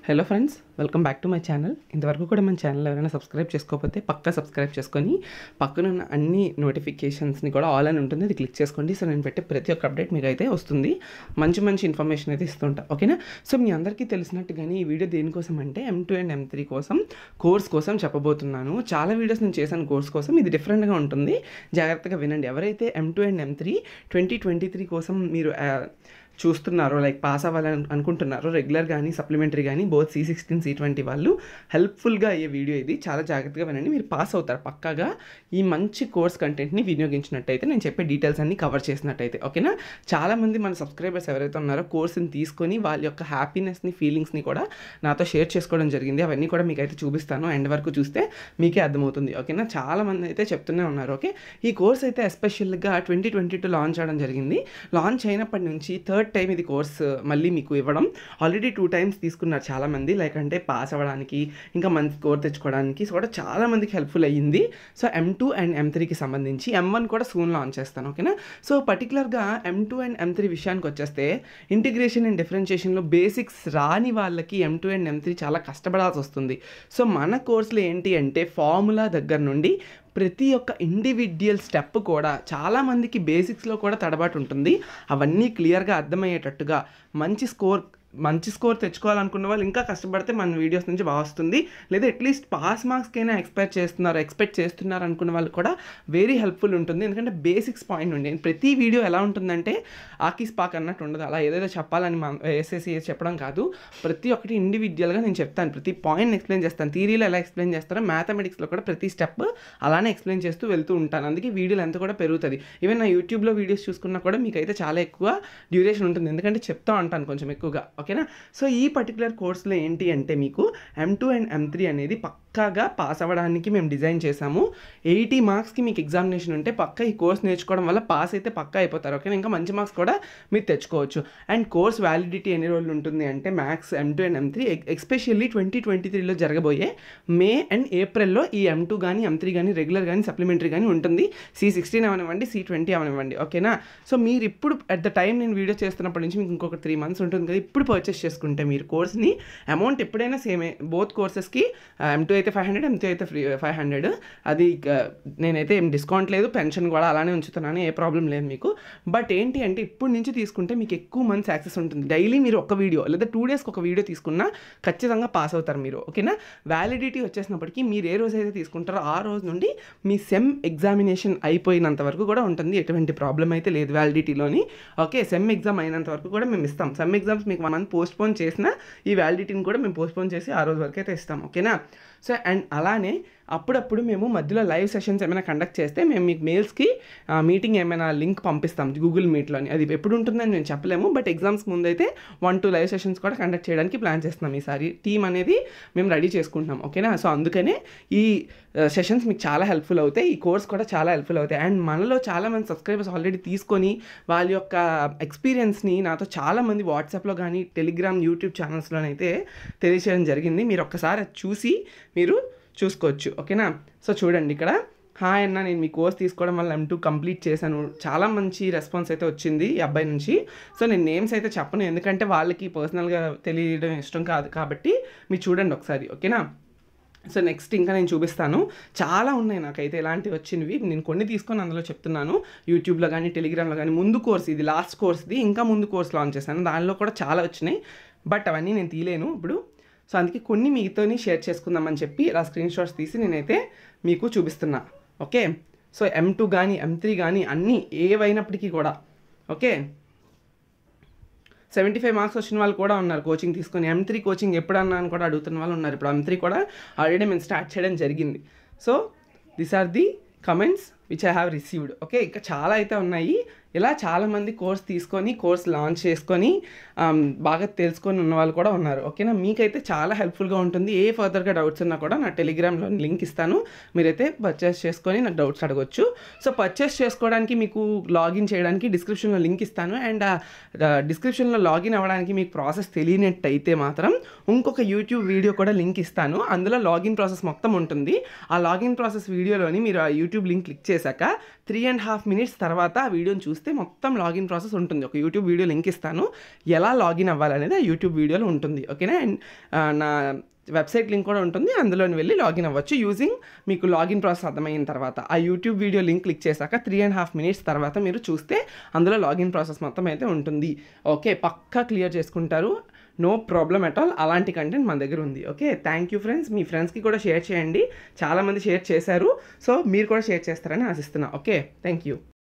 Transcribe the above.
hello friends welcome back to my channel ఇంతవరకు కూడా మన ఛానల్ ఎవరైనా సబ్స్క్రైబ్ చేసుకోకపోతే పక్కా సబ్స్క్రైబ్ చేసుకొని పక్కన ఉన్న అన్ని నోటిఫికేషన్స్ని కూడా ఆల్ అని ఉంటుంది అది క్లిక్ చేసుకోండి సో నేను పెట్టే ప్రతి ఒక్క అప్డేట్ మీకు అయితే వస్తుంది మంచి మంచి ఇన్ఫర్మేషన్ అయితే ఇస్తుంటా ఓకేనా సో మీ అందరికీ తెలిసినట్టుగానే ఈ వీడియో దేనికోసం అంటే M two and M three కోసం కోర్స్ కోసం చెప్పబోతున్నాను చాలా వీడియోస్ నేను చేశాను కోర్స్ కోసం ఇది డిఫరెంట్గా ఉంటుంది జాగ్రత్తగా వినండి ఎవరైతే M two and M three twenty twenty three కోసం మీరు ఆ, చూస్తున్నారో లైక్ పాస్ అవ్వాలని అనుకుంటున్నారో రెగ్యులర్ కానీ సప్లిమెంటరీ కానీ both C sixteen C twenty వాళ్ళు హెల్ప్ఫుల్గా అయ్యే వీడియో ఇది చాలా జాగ్రత్తగా వినండి మీరు పాస్ అవుతారు పక్కాగా ఈ మంచి కోర్స్ కంటెంట్ని వినియోగించినట్టయితే నేను చెప్పే డీటెయిల్స్ అన్ని కవర్ చేసినట్టయితే ఓకేనా చాలామంది మన సబ్స్క్రైబర్స్ ఎవరైతే ఉన్నారో కోర్స్ని తీసుకొని వాళ్ళ యొక్క హ్యాపీనెస్ని ఫీలింగ్స్ని కూడా నాతో షేర్ చేసుకోవడం జరిగింది అవన్నీ కూడా మీకు అయితే చూపిస్తాను ఎండ్ వరకు చూస్తే మీకే అర్థమవుతుంది ఓకేనా చాలా మంది అయితే చెప్తూనే ఉన్నారు ఓకే ఈ కోర్స్ అయితే ఎస్పెషల్గా ట్వంటీ ట్వంటీ టూ లాంచ్ అవడం జరిగింది లాంచ్ అయినప్పటి నుంచి థర్డ్ టైం ఇది కోర్స్ మళ్ళీ మీకు ఇవ్వడం ఆల్రెడీ టూ టైమ్స్ తీసుకున్నారు చాలామంది లైక్ అంటే పాస్ అవ్వడానికి ఇంకా మంచి స్కోర్ తెచ్చుకోవడానికి సో కూడా చాలా మందికి హెల్ప్ఫుల్ అయ్యింది so M two and M త్రీకి సంబంధించి ఎం వన్ కూడా సూన్ లాంచ్ చేస్తాను ఓకేనా సో పర్టికులర్గా M two and M three విషయానికి వచ్చేస్తే ఇంటిగ్రేషన్ అండ్ డిఫరెన్షియేషన్లో బేసిక్స్ రాని వాళ్ళకి M two and M three చాలా కష్టపడాల్సి వస్తుంది సో మన కోర్సులో ఏంటి అంటే ఫార్ములా దగ్గర నుండి ప్రతి ఒక్క ఇండివిడ్యువల్ స్టెప్ కూడా చాలామందికి బేసిక్స్లో కూడా తడబాటు ఉంటుంది అవన్నీ క్లియర్గా అర్థమయ్యేటట్టుగా మంచి స్కోర్ మంచి స్కోర్ తెచ్చుకోవాలనుకున్న వాళ్ళు ఇంకా కష్టపడితే మన వీడియోస్ నుంచి బాగా వస్తుంది లేదా అట్లీస్ట్ పాస్ మార్క్స్కైనా ఎక్స్పెక్ట్ చేస్తున్నారు ఎక్స్పెక్ట్ చేస్తున్నారు అనుకున్న వాళ్ళు కూడా వెరీ హెల్ప్ఫుల్ ఉంటుంది ఎందుకంటే బేసిక్స్ పాయింట్ ఉండి ప్రతి వీడియో ఎలా ఉంటుందంటే ఆకీస్ పాక్ అన్నట్టు ఉండదు అలా ఏదేదో చెప్పాలని మా వేసేసి చెప్పడం కాదు ప్రతి ఒక్కటి ఇండివిజువల్గా నేను చెప్తాను ప్రతి పాయింట్ ఎక్స్ప్లెయిన్ చేస్తాను థీరీలో ఎలా ఎక్స్ప్లెయిన్ చేస్తారో మ్యాథమెటిక్స్లో కూడా ప్రతి స్టెప్ అలానే ఎక్స్ప్లెయిన్ చేస్తూ వెళ్తూ ఉంటాను అందుకే వీడియోలు ఎంత కూడా పెరుగుతుంది ఈవెన్ నా యూట్యూబ్లో వీడియోస్ చూసుకున్నా కూడా మీకు అయితే చాలా ఎక్కువ డ్యూరేషన్ ఉంటుంది ఎందుకంటే చెప్తా ఉంటాను కొంచెం ఎక్కువగా ఓకేనా సో ఈ పర్టికులర్ కోర్స్లో ఏంటి అంటే మీకు M two and M three అనేది పక్కాగా పాస్ అవ్వడానికి మేము డిజైన్ చేసాము ఎయిటీ మార్క్స్కి మీకు ఎగ్జామినేషన్ ఉంటే పక్క ఈ కోర్స్ నేర్చుకోవడం వల్ల పాస్ అయితే పక్కా అయిపోతారు ఓకేనా ఇంకా మంచి మార్క్స్ కూడా మీరు తెచ్చుకోవచ్చు అండ్ కోర్స్ వ్యాలిడిటీ ఎన్ని రోజులు ఉంటుంది అంటే maths M two and M three especially twenty twenty త్రీలో జరగబోయే మే అండ్ ఏప్రిల్లో ఈ ఎం టూ కానీ ఎం త్రీ కానీ రెగ్యులర్ కానీ సప్లిమెంటరీ కానీ ఉంటుంది సి సిక్స్టీన్ అవనివ్వండి సి ట్వంటీ అవనివ్వండి ఓకేనా సో మీరు ఇప్పుడు అట్ ద టైం నేను వీడియో చేస్తున్నప్పటి నుంచి మీకు ఇంకొక త్రీ మంత్స్ ఉంటుంది కదా ఇప్పుడు పర్చేస్ చేసుకుంటే మీరు కోర్స్ని అమౌంట్ ఎప్పుడైనా సేమే బోత్ కోర్సెస్కి ఎం టూ అయితే ఫైవ్ హండ్రెడ్ ఎం టూ అయితే ఫ్రీ ఫైవ్ హండ్రెడ్ అది ఇక నేనైతే ఏం డిస్కౌంట్ లేదు పెన్షన్ కూడా అలానే ఉంచుతున్నాను ఏ ప్రాబ్లం లేదు మీకు బట్ ఏంటి అంటే ఇప్పుడు నుంచి తీసుకుంటే మీకు ఎక్కువ మంత్స్ యాక్సెస్ ఉంటుంది డైలీ మీరు ఒక వీడియో లేదా టూ డేస్కి ఒక వీడియో తీసుకున్నా ఖచ్చితంగా పాస్ అవుతారు మీరు ఓకేనా వ్యాలిడిటీ వచ్చేసినప్పటికీ మీరు ఏ రోజు అయితే తీసుకుంటారో ఆ రోజు నుండి మీ సెమ్ ఎగ్జామినేషన్ అయిపోయినంత వరకు కూడా ఉంటుంది ఎటువంటి ప్రాబ్లం అయితే లేదు వ్యాలిడిటీలోని ఓకే సెమ్ ఎగ్జామ్ అయినంత వరకు కూడా మేము ఇస్తాం సెమ్ ఎగ్జామ్స్ మీకు వన్ మంత్ పోస్ట్ పోన్ చేసిన ఈ వ్యాలిడిటీని కూడా మేము పోస్ట్ పోన్ చేసి ఆ రోజు వరకు అయితే ఇస్తాం ఓకేనా సో అండ్ అలానే అప్పుడప్పుడు మేము మధ్యలో లైవ్ సెషన్స్ ఏమైనా కండక్ట్ చేస్తే మేము మీకు మెయిల్స్కి మీటింగ్ ఏమైనా లింక్ పంపిస్తాం గూగుల్ మీట్లోని అది ఎప్పుడు ఉంటుందని మేము చెప్పలేము బట్ ఎగ్జామ్స్ ముందు అయితే వన్ టూ లైవ్ సెషన్స్ కూడా కండక్ట్ చేయడానికి ప్లాన్ చేస్తున్నాం ఈసారి టీమ్ అనేది మేము రెడీ చేసుకుంటున్నాం ఓకేనా సో అందుకనే ఈ సెషన్స్ మీకు చాలా హెల్ప్ఫుల్ అవుతాయి ఈ కోర్స్ కూడా చాలా హెల్ప్ఫుల్ అవుతాయి అండ్ మనలో చాలా మంది సబ్స్క్రైబర్స్ ఆల్రెడీ తీసుకొని వాళ్ళ యొక్క ఎక్స్పీరియన్స్ని నాతో చాలా మంది వాట్సాప్లో కానీ టెలిగ్రామ్ యూట్యూబ్ ఛానల్స్లోనైతే తెలియజేయడం జరిగింది మీరు ఒక్కసారి అది చూసి మీరు చూసుకోవచ్చు ఓకేనా సో చూడండి ఇక్కడ హాయ్ అన్న నేను మీ కోర్స్ తీసుకోవడం వల్ల ఎం టూ కంప్లీట్ చేశాను చాలా మంచి రెస్పాన్స్ అయితే వచ్చింది ఈ అబ్బాయి నుంచి సో నేను నేమ్స్ అయితే చెప్పను ఎందుకంటే వాళ్ళకి పర్సనల్గా తెలియడం ఇష్టం కాదు కాబట్టి మీరు చూడండి ఒకసారి ఓకేనా సో నెక్స్ట్ ఇంకా నేను చూపిస్తాను చాలా ఉన్నాయి నాకైతే ఇలాంటివి వచ్చినవి నేను కొన్ని తీసుకొని అందులో చెప్తున్నాను యూట్యూబ్లో కానీ టెలిగ్రామ్లో కానీ ముందు కోర్స్ ఇది లాస్ట్ కోర్స్ది ఇంకా ముందు కోర్స్ లాంచ్ చేశాను దానిలో కూడా చాలా వచ్చినాయి బట్ అవన్నీ నేను తీలేను ఇప్పుడు సో అందుకే కొన్ని మీతోని షేర్ చేసుకుందామని చెప్పి ఇలా స్క్రీన్ షాట్స్ తీసి నేనైతే మీకు చూపిస్తున్నా ఓకే సో ఎం టూ కానీ ఎం త్రీ కానీ అన్నీ ఏవైనప్పటికీ కూడా ఓకే సెవెంటీ ఫైవ్ మార్క్స్ వచ్చిన వాళ్ళు కూడా ఉన్నారు కోచింగ్ తీసుకొని ఎం త్రీ కోచింగ్ ఎప్పుడన్నా అని కూడా అడుగుతున్న వాళ్ళు ఉన్నారు ఇప్పుడు ఎం త్రీ కూడా ఆల్రెడీ మేము స్టార్ట్ చేయడం జరిగింది so these are the comments which I have received okay ఇంకా చాలా అయితే ఉన్నాయి ఇలా చాలామంది కోర్స్ తీసుకొని కోర్స్ లాంచ్ చేసుకొని ఆమ్, బాగా తెలుసుకొని ఉన్న వాళ్ళు కూడా ఉన్నారు ఓకేనా మీకైతే చాలా హెల్ప్ఫుల్గా ఉంటుంది ఏ ఫర్దర్గా డౌట్స్ ఉన్నా కూడా నా టెలిగ్రామ్లో లింక్ ఇస్తాను మీరైతే పర్చేస్ చేసుకొని నాకు డౌట్స్ అడగొచ్చు సో పర్చేస్ చేసుకోవడానికి మీకు లాగిన్ చేయడానికి డిస్క్రిప్షన్లో లింక్ ఇస్తాను అండ్ డిస్క్రిప్షన్లో లాగిన్ అవ్వడానికి మీకు ప్రాసెస్ తెలియనట్టయితే మాత్రం ఇంకొక యూట్యూబ్ వీడియో కూడా లింక్ ఇస్తాను అందులో లాగిన్ ప్రాసెస్ మొత్తం ఉంటుంది ఆ లాగిన్ ప్రాసెస్ వీడియోలోని మీరు ఆ యూట్యూబ్ లింక్ క్లిక్ చేశాక త్రీ అండ్ హాఫ్ మినిట్స్ తర్వాత ఆ వీడియోని చూస్తే మొత్తం లాగిన్ ప్రాసెస్ ఉంటుంది ఒక యూట్యూబ్ వీడియో లింక్ ఇస్తాను ఎలా లాగిన్ అవ్వాలనేది ఆ యూట్యూబ్ వీడియోలో ఉంటుంది ఓకేనా అండ్ నా వెబ్సైట్ లింక్ కూడా ఉంటుంది అందులోని వెళ్ళి లాగిన్ అవ్వచ్చు యూజింగ్ మీకు లాగిన్ ప్రాసెస్ అర్థమైన తర్వాత ఆ యూట్యూబ్ వీడియో లింక్ క్లిక్ చేశాక త్రీ అండ్ హాఫ్ మినిట్స్ తర్వాత మీరు చూస్తే అందులో లాగిన్ ప్రాసెస్ మొత్తం అయితే ఉంటుంది ఓకే పక్కా క్లియర్ చేసుకుంటారు నో ప్రాబ్లం అట్ ఆల్ అలాంటి కంటెంట్ మన దగ్గర ఉంది ఓకే థ్యాంక్ యూ ఫ్రెండ్స్ మీ ఫ్రెండ్స్కి కూడా షేర్ చేయండి చాలామంది షేర్ చేశారు సో మీరు కూడా షేర్ చేస్తారని ఆశిస్తున్నా ఓకే థ్యాంక్ యూ